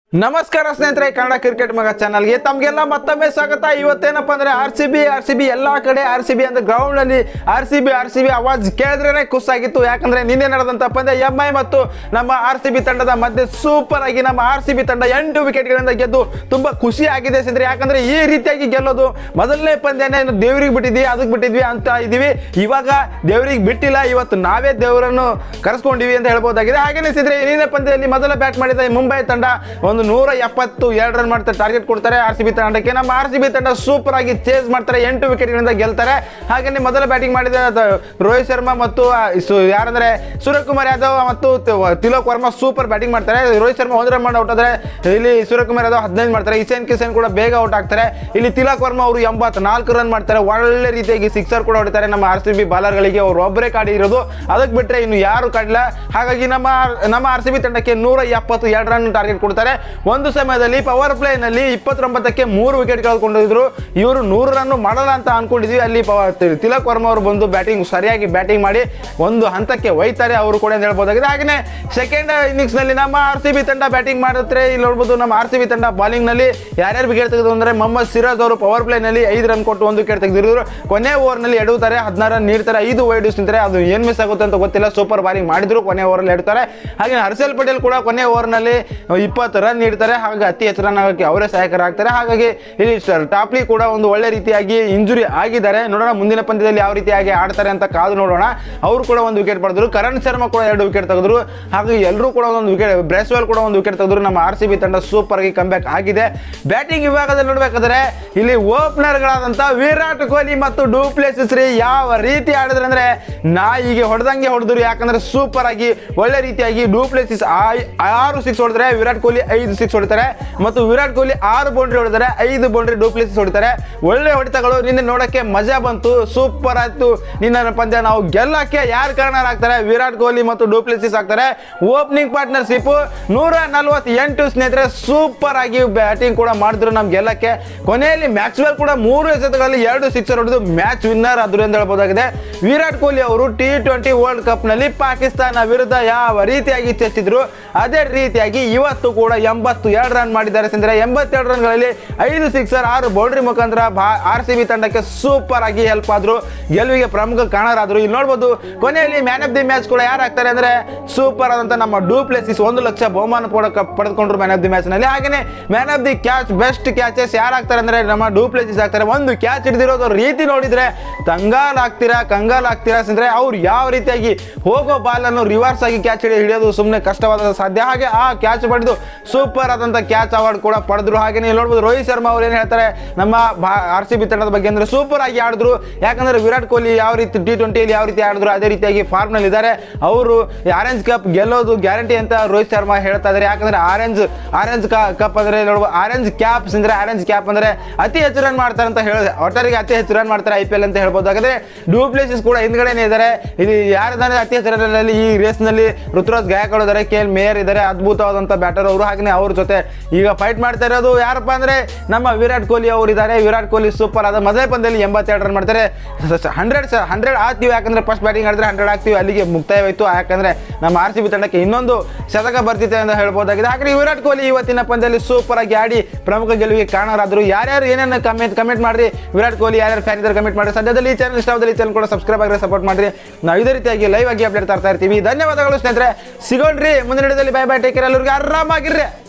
ನಮಸ್ಕಾರ ಸ್ನೇಹಿತರೆ ಕನ್ನಡ ಕ್ರಿಕೆಟ್ ಮಗ ಚಾನಲ್ಗೆ ತಮಗೆಲ್ಲ ಮತ್ತೊಮ್ಮೆ ಸ್ವಾಗತ ಇವತ್ತೇನಪ್ಪ ಅಂದ್ರೆ R C B R C B ಎಲ್ಲ ಕಡೆ ಆರ್ ಸಿ ಬಿ ಅಂದ್ರೆ ಗ್ರೌಂಡ್ ಅಲ್ಲಿ R C B R C B ಅವಾಜ್ ಕೇಳಿದ್ರೆ ಖುಷಿಯಾಗಿತ್ತು ಯಾಕಂದ್ರೆ ನಿನ್ನೆ ನಡೆದಂತ ಪಂದ್ಯ ಎಂ ಐ ಮತ್ತು ನಮ್ಮ ಆರ್ ಸಿ ಬಿ ತಂಡದ ಮಧ್ಯೆ ಸೂಪರ್ ಆಗಿ ನಮ್ಮ ಆರ್ ಸಿ ಬಿ ತಂಡ ಎಂಟು ವಿಕೆಟ್ಗಳಿಂದ ಗೆದ್ದು ತುಂಬಾ ಖುಷಿ ಆಗಿದೆ ಸ್ನೇಹಿತರೆ ಯಾಕಂದ್ರೆ ಈ ರೀತಿಯಾಗಿ ಗೆಲ್ಲೋದು ಮೊದಲನೇ ಪಂದ್ಯನೇ ದೇವ್ರಿಗೆ ಬಿಟ್ಟಿದ್ವಿ ಅದಕ್ಕೆ ಬಿಟ್ಟಿದ್ವಿ ಅಂತ ಇದೀವಿ ಇವಾಗ ದೇವ್ರಿಗೆ ಬಿಟ್ಟಿಲ್ಲ ಇವತ್ತು ನಾವೇ ದೇವರನ್ನು ಕರೆಸ್ಕೊಂಡಿವಿ ಅಂತ ಹೇಳ್ಬೋದಾಗಿದೆ ಹಾಗೇನೆ ಸ್ನೇಹಿತರೆ ಏನೇ ಪಂದ್ಯದಲ್ಲಿ ಮೊದಲ ಬ್ಯಾಟ್ ಮಾಡಿದ ಮುಂಬೈ ತಂಡ ಒಂದು ನೂರ ಎಪ್ಪತ್ತು ಎರಡು ರನ್ ಮಾಡ್ತಾರೆ ಟಾರ್ಗೆಟ್ ಕೊಡ್ತಾರೆ ಆರ್ ಸಿ ಬಿ ತಂಡಕ್ಕೆ ನಮ್ಮ ಆರ್ ಸಿ ಬಿ ತಂಡ ಸೂಪರ್ ಆಗಿ ಚೇಸ್ ಮಾಡ್ತಾರೆ ಎಂಟು ವಿಕೆಟ್ಗಳಿಂದ ಗೆಲ್ತಾರೆ ಹಾಗೇನೆ ಮೊದಲ ಬ್ಯಾಟಿಂಗ್ ಮಾಡಿದ ದ- ರೋಹಿತ್ ಶರ್ಮಾ ಮತ್ತು ಆ, ಸು- ಯಾರಂದ್ರೆ ಸೂರ್ಯಕುಮಾರ್ ಯಾದವ್ ಮತ್ತು ತಿ- ತಿಲಕ್ ವರ್ಮಾ ಸೂಪರ್ ಬ್ಯಾಟಿಂಗ್ ಮಾಡ್ತಾರೆ ರೋಹಿತ್ ಶರ್ಮಾ ಒಂದು ರನ್ ಮಾಡಿ ಔಟ್ ಆದ್ರೆ ಇಲ್ಲಿ ಸೂರ್ಯಕುಮಾರ್ ಯಾದವ್ ಹದಿನೈದು ಮಾಡ್ತಾರೆ ಇಶಾನ್ ಕಿಶನ್ ಕೂಡ ಬೇಗ ಔಟ್ ಆಗ್ತಾರೆ ಇಲ್ಲಿ ತಿಲಕ್ ವರ್ಮಾ ಅವರು ಎಂಬತ್ತು ನಾಲ್ಕು ರನ್ ಮಾಡ್ತಾರೆ ಒಳ್ಳೆ ರೀತಿಯಾಗಿ ಸಿಕ್ಸರ್ ಕೂಡ ಹೊಡಿತಾರೆ ನಮ್ಮ ಆರ್ ಸಿ ಬಿ ಬಾಲರ್ಗಳಿಗೆ ಅವರು ಒಬ್ಬರೇ ಕಾಡಿರೋದು ಅದಕ್ಕೆ ಬಿಟ್ಟರೆ ಇನ್ನು ಯಾರು ಕಾಡಿಲ್ಲ ಹಾಗಾಗಿ ನಮ್ಮ ನಮ್ಮ ಆರ್ ಸಿ ಬಿ ತಂಡಕ್ಕೆ ನೂರ ಎಪ್ಪತ್ತು ಎರಡು ರನ್ ಟಾರ್ಗೆಟ್ ಕೊಡ್ತಾರೆ ಒಂದು ಸಮಯದಲ್ಲಿ ಪವರ್ ಪ್ಲೇನಲ್ಲಿ ಇಪ್ಪತ್ತೊಂಬತ್ತಕ್ಕೆ ಮೂರು ವಿಕೆಟ್ ಕಳ್ಕೊಂಡಿದ್ರು ಇವರು ನೂರು ರನ್ ಮಾಡಲ್ಲ ಅಂತ ಅನ್ಕೊಂಡಿದ್ವಿ ಅಲ್ಲಿ ಪವ- ತಿ- ತಿಲಕ್ ವರ್ಮಾ ಅವರು ಬಂದು ಬ್ಯಾಟಿಂಗ್ ಸರಿಯಾಗಿ ಬ್ಯಾಟಿಂಗ್ ಮಾಡಿ ಒಂದು ಹಂತಕ್ಕೆ ಒಯ್ತಾರೆ ಅವರು ಕೂಡ ಅಂತ ಹೇಳ್ಬೋದಾಗಿದೆ ಹಾಗೆಯೇ ಸೆಕೆಂಡ್ ಇನ್ನಿಂಗ್ಸ್ ನಲ್ಲಿ ನಮ್ಮ ಆರ್ ಸಿ ಬಿ ತಂಡ ಬ್ಯಾಟಿಂಗ್ ಮಾಡುತ್ತೆ ಇಲ್ಲಿ ನೋಡ್ಬೋದು ನಮ್ಮ ಆರ್ ಸಿ ಬಿ ತಂಡ ಬಾಲಿಂಗ್ ನಲ್ಲಿ ಯಾರ್ಯಾರು ವಿಕೆಟ್ ತೆಗೆದು ಅಂದ್ರೆ ಮೊಹಮ್ಮದ್ ಸಿರಾಜ್ ಅವರು ಪವರ್ ಪ್ಲೇ ನಲ್ಲಿ ಐದು ರನ್ ಕೊಟ್ಟು ಒಂದು ವಿಕೆಟ್ ತೆಗೆದಿದ್ರು ಕೊನೆ ಓವರ್ ನಲ್ಲಿ ಎಡುತ್ತಾರೆ ಹದಿನಾರು ರನ್ ನೀಡ್ತಾರೆ ಐದು ವೈಡ್ ನಿಂತಾರೆ ಅದು ಏನ್ ಮಿಸ್ ಆಗುತ್ತೆ ಅಂತ ಗೊತ್ತಿಲ್ಲ ಸೂಪರ್ ಬಾಲಿಂಗ್ ಮಾಡಿದ್ರು ಕೊನೆ ಓವರ್ ಅಲ್ಲಿ ಎಡ್ತಾರೆ ಹಾಗೆ ಹರ್ಷಲ್ ಪಟೇಲ್ ಕೂಡ ಕೊನೆ ಓವರ್ ನಲ್ಲಿ ಇಪ್ಪತ್ತು ರನ್ ನೀಡ್ತಾರೆ ಹಾಗೆ ಅತಿ ಹೆಚ್ಚು ರನ್ ಆಗೋಕ್ಕೆ ಅವರೇ ಸಹಾಯಕರಾಗ್ತಾರೆ ಹಾಗಾಗಿ ಇಲ್ಲಿ ಟಾಪ್ಲಿ ಕೂಡ ಒಂದು ಒಳ್ಳೆ ರೀತಿಯಾಗಿ ಇಂಜುರಿ ಆಗಿದ್ದಾರೆ ನೋಡೋಣ ಮುಂದಿನ ಪಂದ್ಯದಲ್ಲಿ ಯಾವ ರೀತಿಯಾಗಿ ಆಡ್ತಾರೆ ಅಂತ ಕಾದು ನೋಡೋಣ ಅವರು ಕೂಡ ಒಂದು ವಿಕೆಟ್ ಪಡೆದ್ರು ಕರಣ್ ಶರ್ಮಾ ಕೂಡ ಎರಡು ವಿಕೆಟ್ ತೆಗೆದ್ರು ಹಾಗೆ ಎಲ್ಲರೂ ಕೂಡ ಒಂದು ವಿಕೆಟ್ ಬ್ರೇಸ್ವೆಲ್ ಕೂಡ ಒಂದು ವಿಕೆಟ್ ತೆಗೆದ್ರು ನಮ್ಮ ಆರ್ ಸಿ ಬಿ ತಂಡ ಸೂಪರ್ ಆಗಿ ಕಂಬ್ಯಾಕ್ ಆಗಿದೆ ಬ್ಯಾಟಿಂಗ್ ವಿಭಾಗದಲ್ಲಿ ನೋಡ್ಬೇಕಾದ್ರೆ ಇಲ್ಲಿ ಓಪನರ್ಗಳಾದಂಥ ವಿರಾಟ್ ಕೊಹ್ಲಿ ಮತ್ತು ಡೂಪ್ಲೇಸಿಸ್ ರೀ ಯಾವ ರೀತಿ ಆಡಿದ್ರೆ ಅಂದ್ರೆ ನಾಯಿಗೆ ಹೊಡೆದಂಗೆ ಹೊಡೆದ್ರು ಯಾಕಂದ್ರೆ ಸೂಪರ್ ಆಗಿ ಒಳ್ಳೆ ರೀತಿಯಾಗಿ ಡೂಪ್ಲೇಸಿಸ್ ಆರು ಸಿಕ್ಸ್ ಹೊಡೆದ್ರೆ ವಿರಾಟ್ ಕೊಹ್ಲಿ ಐದು ಸಿಕ್ಸ್ ಹೊಡಿತಾರೆ ಮತ್ತು ವಿರಾಟ್ ಕೊಹ್ಲಿ ಆರು ಬೌಂಡ್ರಿ ಹೊಡಿತಾರೆ ಐದು ಬೌಂಡ್ರಿ ಡೂಪ್ಲೇಸಿಸ್ ಹೊಡಿತಾರೆ ಒಳ್ಳೆ ಹೊಡಿತಗಳು ನಿನ್ನೆ ನೋಡಕ್ಕೆ ಮಜಾ ಬಂತು ಸೂಪರ್ ಆಯ್ತು ನಿನ್ನ ಪಂದ್ಯ ನಾವು ಗೆಲ್ಲಕ್ಕೆ ಯಾರು ಕಾರಣರಾಗ್ತಾರೆ ವಿರಾಟ್ ಕೊಹ್ಲಿ ಮತ್ತು ಡೂಪ್ಲೇಸಿಸ್ ಆಗ್ತಾರೆ ಓಪನಿಂಗ್ ಪಾರ್ಟ್ನರ್ಶಿಪ್ ನೂರ ನಲವತ್ತೆಂಟು ಸ್ನೇಹಿತರೆ ಸೂಪರ್ ಆಗಿ ಬ್ಯಾಟಿಂಗ್ ಕೂಡ ಮಾಡಿದ್ರು ನಮ್ಗೆ ಗೆಲ್ಲಕ್ಕೆ ಕೊನೆಯಲ್ಲಿ ಮ್ಯಾಕ್ಸ್ವೆಲ್ ಕೂಡ ಮೂರು ಎಸೆತಗಳಲ್ಲಿ ಎರಡು ಸಿಕ್ಸರ್ ಹೊಡೆದು ಮ್ಯಾಚ್ ವಿನ್ನರ್ ಆದ್ರು ಅಂತ ಹೇಳ್ಬೋದಾಗಿದೆ ವಿರಾಟ್ ಕೊಹ್ಲಿ ಅವರು ಟಿ ಟ್ವೆಂಟಿ ವರ್ಲ್ಡ್ ಕಪ್ ನಲ್ಲಿ ಪಾಕಿಸ್ತಾನ ವಿರುದ್ಧ ಯಾವ ರೀತಿಯಾಗಿ ಚೆಚ್ಚಿದ್ರು ಅದೇ ರೀತಿಯಾಗಿ ಇವತ್ತು ಕೂಡ ಎಂಬತ್ತು ಎರಡು ರನ್ ಮಾಡಿದ್ದಾರೆ ಸ್ನೇಹಿತರೆ ಎಂಬತ್ತೆರಡು ರನ್ಗಳಲ್ಲಿ ಐದು ಸಿಕ್ಸರ್ ಆರು ಬೌಂಡ್ರಿ ಮುಖಾಂತರ ಆರ್ ಸಿ ಬಿ ತಂಡಕ್ಕೆ ಸೂಪರ್ ಆಗಿ ಹೆಲ್ಪ್ ಆದ್ರು ಗೆಲುವಿಗೆ ಪ್ರಮುಖ ಕಾರಣರಾದ್ರು ಇಲ್ಲಿ ನೋಡ್ಬೋದು ಕೊನೆಯಲ್ಲಿ ಮ್ಯಾನ್ ಆಫ್ ದಿ ಮ್ಯಾಚ್ ಕೂಡ ಯಾರು ಆಗ್ತಾರೆ ಅಂದ್ರೆ ಸೂಪರ್ ಆದಂತ ನಮ್ಮ ಡೂಪ್ಲೆಸಿಸ್ ಒಂದು ಲಕ್ಷ ಬಹುಮಾನ ಕೂಡ ಪಡೆದುಕೊಂಡ್ರು ಮ್ಯಾನ್ ಆಫ್ ದಿ ಮ್ಯಾಚ್ ನಲ್ಲಿ ಹಾಗೇನೆ man of the catch best catches ಯಾರು ಆಗ್ತಾರೆ ಅಂದ್ರೆ ನಮ್ಮ ಡೂಪ್ಲೆಸಿಸ್ ಆಗ್ತಾರೆ ಒಂದು ಕ್ಯಾಚ್ ಹಿಡಿದಿರೋದು ರೀತಿ ನೋಡಿದ್ರೆ ತಂಗಾಲ್ ಆಗ್ತೀರಾ ಕಂಗಾಲ್ ಆಗ್ತೀರಾ ಅಂದ್ರೆ ಅವ್ರು ಯಾವ ರೀತಿಯಾಗಿ ಹೋಗೋ ಬಾಲ್ ಅನ್ನು ರಿವರ್ಸ್ ಆಗಿ ಕ್ಯಾಚ್ ಹಿಡಿ ಹಿಡಿಯೋದು ಸುಮ್ಮನೆ ಕಷ್ಟವಾದ ಸಾಧ್ಯ ಹಾಗೆ ಆ ಕ್ಯಾಚ್ ಪಡೆದು ಸೂಪರ್ ಆದಂತ ಕ್ಯಾಚ್ ಅವಾರ್ಡ್ ಕೂಡ ಪಡೆದ್ರು ಹಾಗೆ ನೀವು ನೋಡ್ಬೋದು ರೋಹಿತ್ ಶರ್ಮಾ ಅವ್ರು ಏನು ಹೇಳ್ತಾರೆ ನಮ್ಮ ಆರ್ ಸಿ ಬಿ ತಂಡದ ಬಗ್ಗೆ ಅಂದ್ರೆ ಸೂಪರ್ ಆಗಿ ಆಡಿದ್ರು ಯಾಕಂದ್ರೆ ವಿರಾಟ್ ಕೊಹ್ಲಿ ಯಾವ ರೀತಿ ಟಿ ಟ್ವೆಂಟಿಯಲ್ಲಿ ಯಾವ ರೀತಿ ಆಡಿದ್ರು ಅದೇ ರೀತಿಯಾಗಿ ಫಾರ್ಮ್ ನಲ್ಲಿ ಇದ್ದಾರೆ ಅವರು ಆರೆಂಜ್ ಕಪ್ ಗೆಲ್ಲೋದು ಗ್ಯಾರಂಟಿ ಅಂತ ರೋಹಿತ್ ಶರ್ಮಾ ಹೇಳ್ತಾ ಇದ್ದಾರೆ ಯಾಕಂದ್ರೆ ಆರೆಂಜ್ ಆರೆಂಜ್ ಕಪ್ ಅಂದ್ರೆ ನೋಡ್ಬೋದು ಆರೆಂಜ್ ಕ್ಯಾಪ್ಸ್ ಅಂದ್ರೆ ಆರೆಂಜ್ ಕ್ಯಾಪ್ ಅಂದ್ರೆ ಅತಿ ಹೆಚ್ಚು ರನ್ ಮಾಡ್ತಾರೆ ಅಂತ ಹೇಳಿ ಒಟ್ಟರಿಗೆ ಅತಿ ಹೆಚ್ಚು ರನ್ ಮಾಡ್ತಾರೆ ಐ ಪಿ ಎಲ್ ಅಂತ ಹೇಳ್ಬೋದಾದ್ರೆ ಡೂಪ್ಲೇಸಿಸ್ ಕೂಡ ಹಿಂದ್ಗಡೆನೇ ಇದ್ದಾರೆ ಇದು ಯಾರಿದ್ದಾರೆ ಅತಿ ಹೆಚ್ಚು ರನ್ ಅಲ್ಲಿ ಈ ರೇಸ್ ನಲ್ಲಿ ಋತುರಾಜ್ ಗಾಯಕವಾಡ್ ಇದ್ದಾರೆ ಕೆ ಎಲ್ ಮೇಯರ್ ಇದ್ದಾರೆ ಅದ್ಭುತವಾದಂತ ಬ್ಯಾಟರ್ ಅವರು ಹಾಗೆ ಅವ್ರ ಜೊತೆ ಈಗ ಫೈಟ್ ಮಾಡ್ತಾ ಇರೋದು ಯಾರಪ್ಪ ಅಂದ್ರೆ ನಮ್ಮ ವಿರಾಟ್ ಕೊಹ್ಲಿ ಅವರು ಇದ್ದಾರೆ ವಿರಾಟ್ ಕೊಹ್ಲಿ ಸೂಪರ್ ಆದ ಮೊದಲೇ ಪಂದ್ಯದಲ್ಲಿ ಎಂಬತ್ತೆರಡು ರನ್ ಮಾಡ್ತಾರೆ ಹಂಡ್ರೆಡ್ ಹಂಡ್ರೆಡ್ ಆಗ್ತೀವಿ ಯಾಕಂದ್ರೆ ಫಸ್ಟ್ ಬ್ಯಾಟಿಂಗ್ ಆಡಿದ್ರೆ ಹಂಡ್ರೆಡ್ ಆಗ್ತೀವಿ ಅಲ್ಲಿಗೆ ಮುಕ್ತಾಯವಾಯಿತು ಯಾಕಂದ್ರೆ ನಮ್ಮ ಆರ್ ಸಿ ಬಿ ತಂಡಕ್ಕೆ ಇನ್ನೊಂದು ಶತಕ ಬರ್ತಿದೆ ಅಂತ ಹೇಳ್ಬೋದಾಗಿದೆ ಹಾಗೆ ವಿರಾಟ್ ಕೊಹ್ಲಿ ಇವತ್ತಿನ ಪಂದ್ಯದಲ್ಲಿ ಸೂಪರ್ ಆಗಿ ಆಡಿ ಪ್ರಮುಖ ಗೆಲುವಿಗೆ ಕಾರಣರಾದರು ಯಾರ್ಯಾರು ಏನೇನು ಕಮೆಂಟ್ ಕಮೆಂಟ್ ಮಾಡ್ರಿ ವಿರಾಟ್ ಕೊಹ್ಲಿ ಯಾರ್ಯಾರು ಫ್ಯಾನ್ ಇದ್ದಾರೆ ಕಮೆಂಟ್ ಮಾಡಿ ಸದ್ಯದಲ್ಲಿ ಈ ಚಾನಲ್ ಇಷ್ಟವಾದಲ್ಲಿ ಈ ಚಾನಲ್ ಕೂಡ ಸಬ್ಸ್ಕ್ರೈಬ್ ಆಗಿರೋ ಸಪೋರ್ಟ್ ಮಾಡ್ರಿ ನಾವು ಇದೇ ರೀತಿಯಾಗಿ ಲೈವ್ ಆಗಿ ಅಪ್ಡೇಟ್ ತರ್ತಾ ಇರ್ತೀವಿ ಧನ್ಯವಾದಗಳು ಸ್ನೇಹಿತರೆ ಸಿಗೋಣ್ರಿ ಮುಂದಿನ ಹಿಡಿದಲ್ಲಿ ಬೈ ಬೈ ಟೇಕ್ ಎಲ್ಲರಿಗೂ ಆರಾಮಾಗಿರ್ರಿ